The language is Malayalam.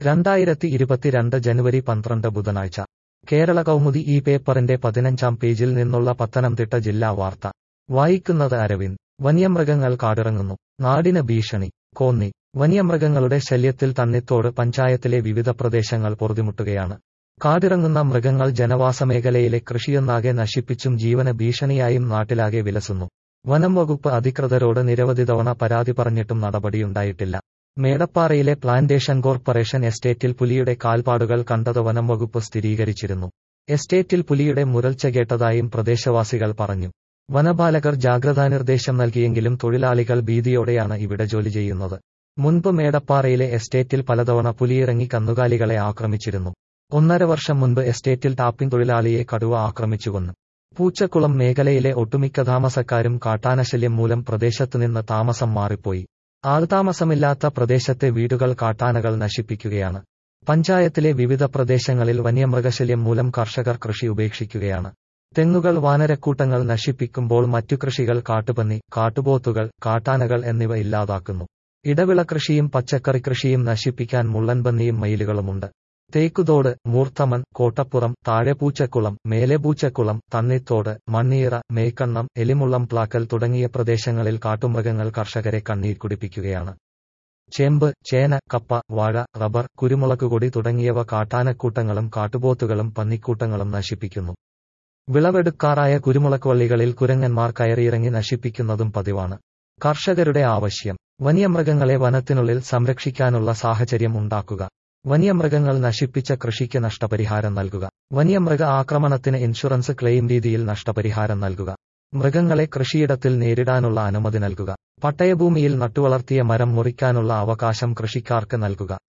രണ്ടായിരത്തി ഇരുപത്തിരണ്ട് ജനുവരി പന്ത്രണ്ട് ബുധനാഴ്ച കേരള കൗമുദി ഈ പേപ്പറിന്റെ പതിനഞ്ചാം പേജിൽ നിന്നുള്ള പത്തനംതിട്ട ജില്ലാ വാർത്ത വായിക്കുന്നത് അരവിന്ദ് വന്യമൃഗങ്ങൾ കാടിറങ്ങുന്നു നാടിന് ഭീഷണി കോന്നി വന്യമൃഗങ്ങളുടെ ശല്യത്തിൽ തണ്ണിത്തോട് പഞ്ചായത്തിലെ വിവിധ പ്രദേശങ്ങൾ പൊറുതിമുട്ടുകയാണ് കാടിറങ്ങുന്ന മൃഗങ്ങൾ ജനവാസ മേഖലയിലെ കൃഷിയൊന്നാകെ നശിപ്പിച്ചും ജീവന ഭീഷണിയായും നാട്ടിലാകെ വിലസുന്നു വനം വകുപ്പ് അധികൃതരോട് നിരവധി തവണ പരാതി പറഞ്ഞിട്ടും നടപടിയുണ്ടായിട്ടില്ല മേടപ്പാറയിലെ പ്ലാന്റേഷൻ കോർപ്പറേഷൻ എസ്റ്റേറ്റിൽ പുലിയുടെ കാൽപ്പാടുകൾ കണ്ടത് വനം വകുപ്പ് സ്ഥിരീകരിച്ചിരുന്നു എസ്റ്റേറ്റിൽ പുലിയുടെ മുരൾച്ച കേട്ടതായും പ്രദേശവാസികൾ പറഞ്ഞു വനപാലകർ ജാഗ്രതാനിർദ്ദേശം നൽകിയെങ്കിലും തൊഴിലാളികൾ ഭീതിയോടെയാണ് ഇവിടെ ജോലി ചെയ്യുന്നത് മുൻപ് മേടപ്പാറയിലെ എസ്റ്റേറ്റിൽ പലതവണ പുലിയിറങ്ങി കന്നുകാലികളെ ആക്രമിച്ചിരുന്നു ഒന്നര വർഷം മുൻപ് എസ്റ്റേറ്റിൽ ടാപ്പിംഗ് തൊഴിലാളിയെ കടുവ ആക്രമിച്ചു കൊന്നു പൂച്ചക്കുളം മേഖലയിലെ ഒട്ടുമിക്ക താമസക്കാരും കാട്ടാനശല്യം മൂലം പ്രദേശത്തുനിന്ന് താമസം മാറിപ്പോയി ആൾതാമസമില്ലാത്ത പ്രദേശത്തെ വീടുകൾ കാട്ടാനകൾ നശിപ്പിക്കുകയാണ് പഞ്ചായത്തിലെ വിവിധ പ്രദേശങ്ങളിൽ വന്യമൃഗശല്യം മൂലം കർഷകർ കൃഷി ഉപേക്ഷിക്കുകയാണ് തെങ്ങുകൾ വാനരക്കൂട്ടങ്ങൾ നശിപ്പിക്കുമ്പോൾ മറ്റു കൃഷികൾ കാട്ടുപന്നി കാട്ടുപോത്തുകൾ കാട്ടാനകൾ എന്നിവ ഇല്ലാതാക്കുന്നു ഇടവിള കൃഷിയും പച്ചക്കറി കൃഷിയും നശിപ്പിക്കാൻ മുള്ളൻപന്നിയും മയിലുകളുമുണ്ട് തേക്കുതോട് മൂർത്തമൻ കോട്ടപ്പുറം താഴെപൂച്ചക്കുളം മേലെപൂച്ചക്കുളം തണ്ണിത്തോട് മണ്ണീറ മേക്കണ്ണം എലിമുള്ളം പ്ലാക്കൽ തുടങ്ങിയ പ്രദേശങ്ങളിൽ കാട്ടുമൃഗങ്ങൾ കർഷകരെ കണ്ണീർ കുടിപ്പിക്കുകയാണ് ചേമ്പ് ചേന കപ്പ വാഴ റബ്ബർ കുരുമുളകുകൊടി തുടങ്ങിയവ കാട്ടാനക്കൂട്ടങ്ങളും കാട്ടുപോത്തുകളും പന്നിക്കൂട്ടങ്ങളും നശിപ്പിക്കുന്നു വിളവെടുക്കാറായ കുരുമുളക് വള്ളികളിൽ കുരങ്ങന്മാർ കയറിയിറങ്ങി നശിപ്പിക്കുന്നതും പതിവാണ് കർഷകരുടെ ആവശ്യം വന്യമൃഗങ്ങളെ വനത്തിനുള്ളിൽ സംരക്ഷിക്കാനുള്ള സാഹചര്യം ഉണ്ടാക്കുക വന്യമൃഗങ്ങൾ നശിപ്പിച്ച കൃഷിക്ക് നഷ്ടപരിഹാരം നൽകുക വന്യമൃഗ ആക്രമണത്തിന് ഇൻഷുറൻസ് ക്ലെയിം രീതിയിൽ നഷ്ടപരിഹാരം നൽകുക മൃഗങ്ങളെ കൃഷിയിടത്തിൽ നേരിടാനുള്ള അനുമതി നൽകുക പട്ടയഭൂമിയിൽ നട്ടുവളർത്തിയ മരം മുറിക്കാനുള്ള അവകാശം കൃഷിക്കാർക്ക് നൽകുക